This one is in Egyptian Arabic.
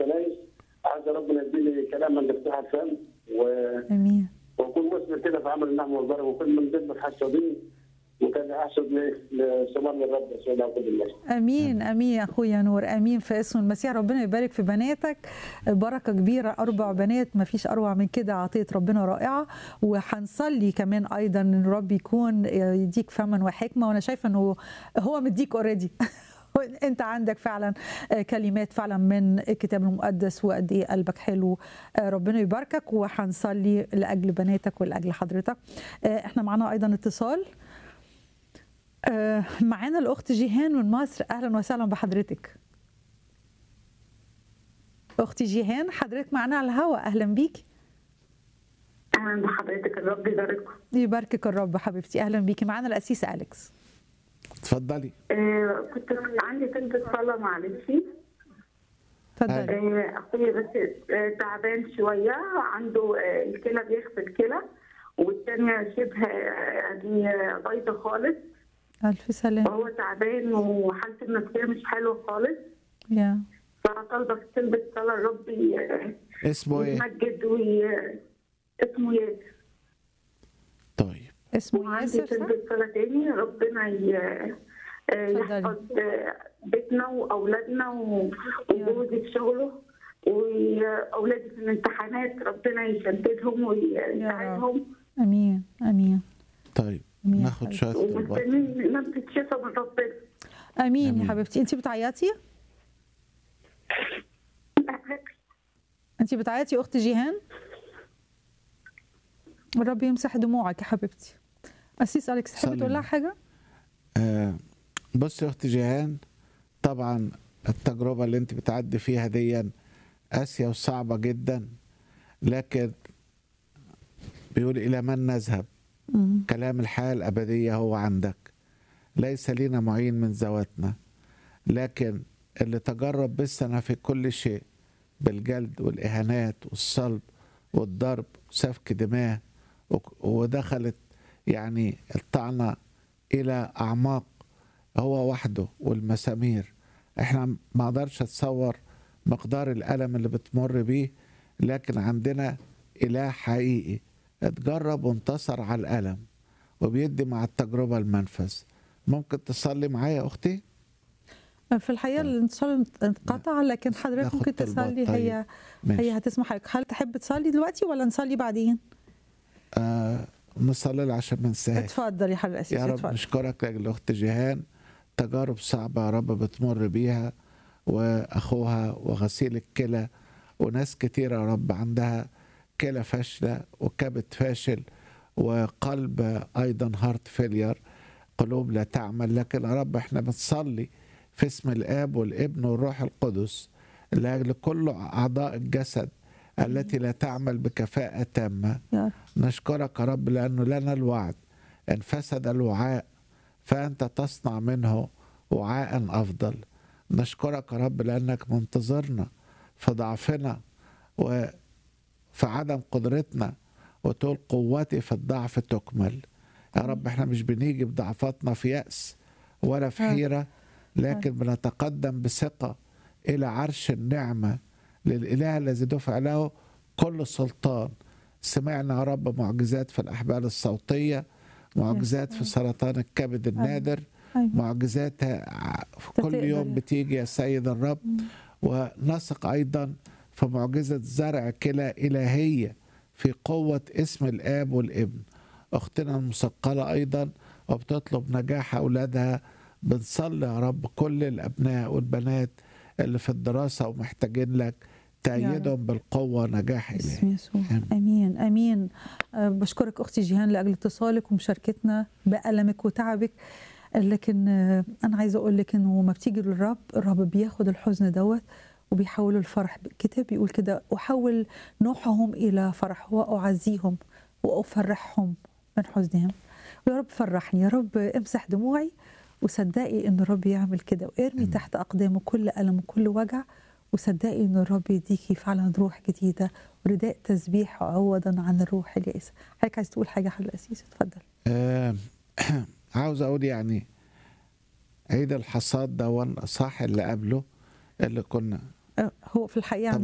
الكنائس عايز ربنا يديني كلام من مفتاح الفم و... امين واكون مثمر كده في عمل النعمه والبركه وكل من ضمن الحسودين وكان احسد لثمار للرب سيدنا عبد الله امين امين يا اخويا نور امين في اسم المسيح ربنا يبارك في بناتك بركه كبيره اربع بنات ما فيش اروع من كده عطيه ربنا رائعه وهنصلي كمان ايضا ان الرب يكون يديك فما وحكمه وانا شايفه انه هو مديك اوريدي انت عندك فعلا كلمات فعلا من الكتاب المقدس وقد ايه قلبك حلو ربنا يباركك وهنصلي لاجل بناتك ولاجل حضرتك احنا معانا ايضا اتصال معانا الاخت جيهان من مصر اهلا وسهلا بحضرتك اختي جيهان حضرتك معانا على الهواء اهلا بيكي اهلا بحضرتك الرب يبارككم يباركك الرب حبيبتي اهلا بيكي معانا الاسيس اليكس اتفضلي آه كنت عندي بنت صلاة معلش اتفضلي آه اخويا بس آه تعبان شوية عنده آه الكلى بيغسل كلى والتانية شبه آه دي بايظة خالص الف سلام وهو تعبان وحالته النفسية مش حلوة خالص يا فطالبة في كلمة صلاة الرب ي- اسمه ايه؟ يتمجد وي اسمه ياسر طيب اسمه وعندي ياسر صح؟ كلمة صلاة تاني ربنا ي... آه، اتفضلي. يحفظ آه، بيتنا واولادنا و- وجوزي في شغله واولادي في الامتحانات ربنا يشددهم ويساعدهم امين امين طيب أمين يا ناخد حبيبي. شويه طلبات ومستنيين نبضة شفا من ربنا امين يا آمين. حبيبتي انت بتعيطي انت بتعيطي اخت جيهان الرب يمسح دموعك يا حبيبتي اسيس اليكس تحبي صلي. تقول لها حاجه آه بص يا اختي جيهان طبعا التجربه اللي انت بتعدي فيها دي قاسيه وصعبه جدا لكن بيقول الى من نذهب مم. كلام الحياه الابديه هو عندك ليس لنا معين من ذواتنا لكن اللي تجرب بالسنة في كل شيء بالجلد والإهانات والصلب والضرب وسفك دماء وك- ودخلت يعني الطعنة إلى أعماق هو وحده والمسامير احنا ما اقدرش اتصور مقدار الألم اللي بتمر بيه لكن عندنا إله حقيقي اتجرب وانتصر على الألم وبيدي مع التجربة المنفذ ممكن تصلي معايا يا أختي؟ في الحقيقه الاتصال انقطع لكن حضرتك ناخد ممكن طلبات تصلي طيب. هي ماشي هي هتسمح لك هل تحب تصلي دلوقتي ولا نصلي بعدين آه نصلي لها عشان ما ننساهاش اتفضل يا حبيبي الاسيس يا رب اتفضل نشكرك لاجل اخت جيهان تجارب صعبه يا رب بتمر بيها واخوها وغسيل الكلى وناس كتيره يا رب عندها كلى فاشله وكبد فاشل وقلب ايضا هارت فيلير قلوب لا تعمل لكن يا رب احنا بنصلي في اسم الاب والابن والروح القدس لاجل كل اعضاء الجسد التي لا تعمل بكفاءه تامه يا رب نشكرك يا رب لأنه لنا الوعد إن فسد الوعاء فأنت تصنع منه وعاء أفضل نشكرك يا رب لأنك منتظرنا في ضعفنا وفي عدم قدرتنا وتقول قوتي في الضعف تكمل يا رب احنا مش بنيجي بضعفاتنا في يأس ولا في آه. حيرة لكن بنتقدم بثقة إلى عرش النعمة للإله الذي دفع له كل سلطان سمعنا يا رب معجزات في الأحبال الصوتية معجزات في سرطان الكبد النادر أيوة. معجزات ع- في كل تقدر يوم يا- بتيجي يا سيد الرب ونثق أيضا في معجزة زرع كلى إلهية في قوة اسم الآب والابن أختنا المثقلة أيضا وبتطلب نجاح أولادها بنصلي يا رب كل الأبناء والبنات اللي في الدراسة ومحتاجين لك تأيدهم بالقوة نجاح إلهي باسم يسوع آمين. امين امين أه، بشكرك اختي جيهان لاجل اتصالك ومشاركتنا بالمك وتعبك لكن أه، انا عايزه اقول لك انه ما بتيجي للرب الرب بياخد الحزن دوت وبيحوله لفرح الكتاب بيقول كده احول نوحهم الى فرح واعزيهم وافرحهم من حزنهم ويا رب فرحني يا رب امسح دموعي وصدقي ان الرب يعمل كده وارمي آمين. تحت اقدامه كل الم وكل وجع وصدقي ان الرب يديكي فعلا روح جديده ورداء تسبيح عوضا عن الروح اليائسه حضرتك عايز تقول حاجه حضرتك الاسيس اتفضل آه، عاوز اقول يعني عيد الحصاد ده هو الاصح اللي قبله اللي كنا هو في الحقيقه طب